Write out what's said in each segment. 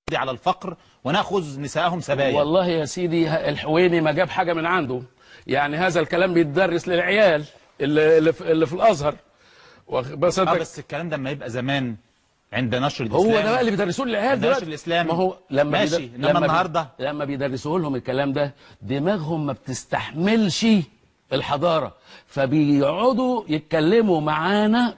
على الفقر وناخذ نساءهم سبايا والله يا سيدي ه- الحويني ما جاب حاجه من عنده يعني هذا الكلام بيتدرس للعيال اللي, اللي, في, اللي في الازهر واخ- بس اه انت بس الكلام ده لما يبقى زمان عند نشر هو الاسلام ده بقى اللي بيدرسوه للعيال عند دلوقتي نشر الاسلام ما هو لما ماشي بيد- انما لما بي- النهارده لما بيدرسوه لهم الكلام ده دماغهم ما بتستحملش الحضاره فبيقعدوا يتكلموا معانا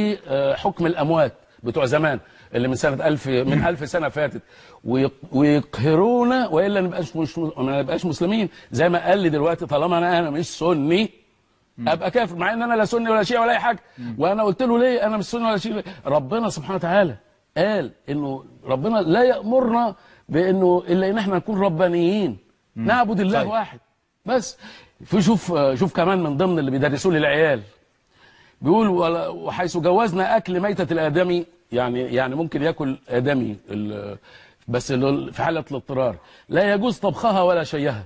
بحكم الاموات بتوع زمان اللي من سنه ألف من ألف سنه فاتت ويق- ويقهرونا والا نبقاش مش ما نبقاش مسلمين زي ما قال لي دلوقتي طالما انا انا مش سني ابقى كافر مع ان انا لا سني ولا شيعي ولا اي حاجه وانا قلت له ليه انا مش سني ولا شيعي ربنا سبحانه وتعالى قال انه ربنا لا يامرنا بانه الا ان احنا نكون ربانيين نعبد الله طيب. واحد بس في شوف شوف كمان من ضمن اللي بيدرسوه للعيال بيقول ولا- وحيث جوزنا اكل ميته الادمي يعني يعني ممكن ياكل ادمي ال- بس ال- في حاله الاضطرار لا يجوز طبخها ولا شيها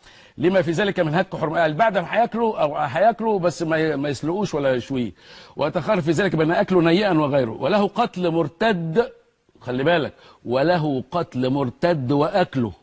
لما في ذلك من هتك حرمه قال بعد ما هياكلوا او هياكلوا بس ما ي- ما يسلقوش ولا يشويه ويتخالف في ذلك بين اكله نيئا وغيره وله قتل مرتد خلي بالك وله قتل مرتد واكله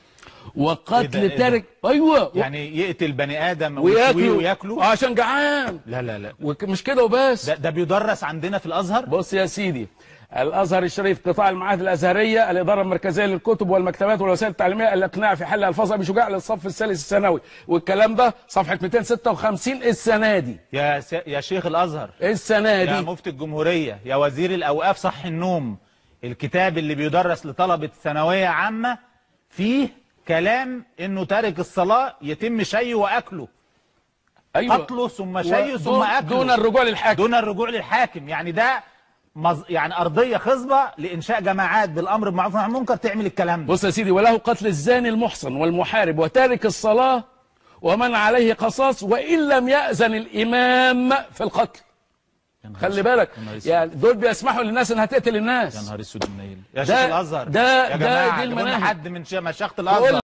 إيه ده- وقتل إيه ده؟ تارك ايوه يعني يقتل بني ادم ويشويه وياكله وياكله عشان جعان لا لا لا ومش كده وبس ده, ده بيدرس عندنا في الازهر بص يا سيدي الازهر الشريف قطاع المعاهد الازهريه الاداره المركزيه للكتب والمكتبات والوسائل التعليميه الاقناع في حل الفاظ ابي شجاع للصف الثالث الثانوي والكلام ده صفحه 256 السنه دي يا س... يا شيخ الازهر السنه يا دي مفتي الجمهوريه يا وزير الاوقاف صح النوم الكتاب اللي بيدرس لطلبه ثانويه عامه فيه كلام انه تارك الصلاه يتم شيه واكله ايوه قتله ثم شيه ثم دون- اكله دون الرجوع للحاكم دون الرجوع للحاكم يعني ده مز... يعني ارضيه خصبه لانشاء جماعات بالامر بالمعروف والنهي عن المنكر تعمل الكلام ده بص يا سيدي وله قتل الزاني المحصن والمحارب وتارك الصلاه ومن عليه قصاص وان لم ياذن الامام في القتل يا نهار خلي أسود. بالك يا نهار أسود. يعني دول بيسمحوا للناس انها تقتل يا الناس نهار اسود النيل يا ده- شيخ الازهر ده- يا ده- جماعه دي جيبوا لنا المناهج. حد من ش- مشايخه الازهر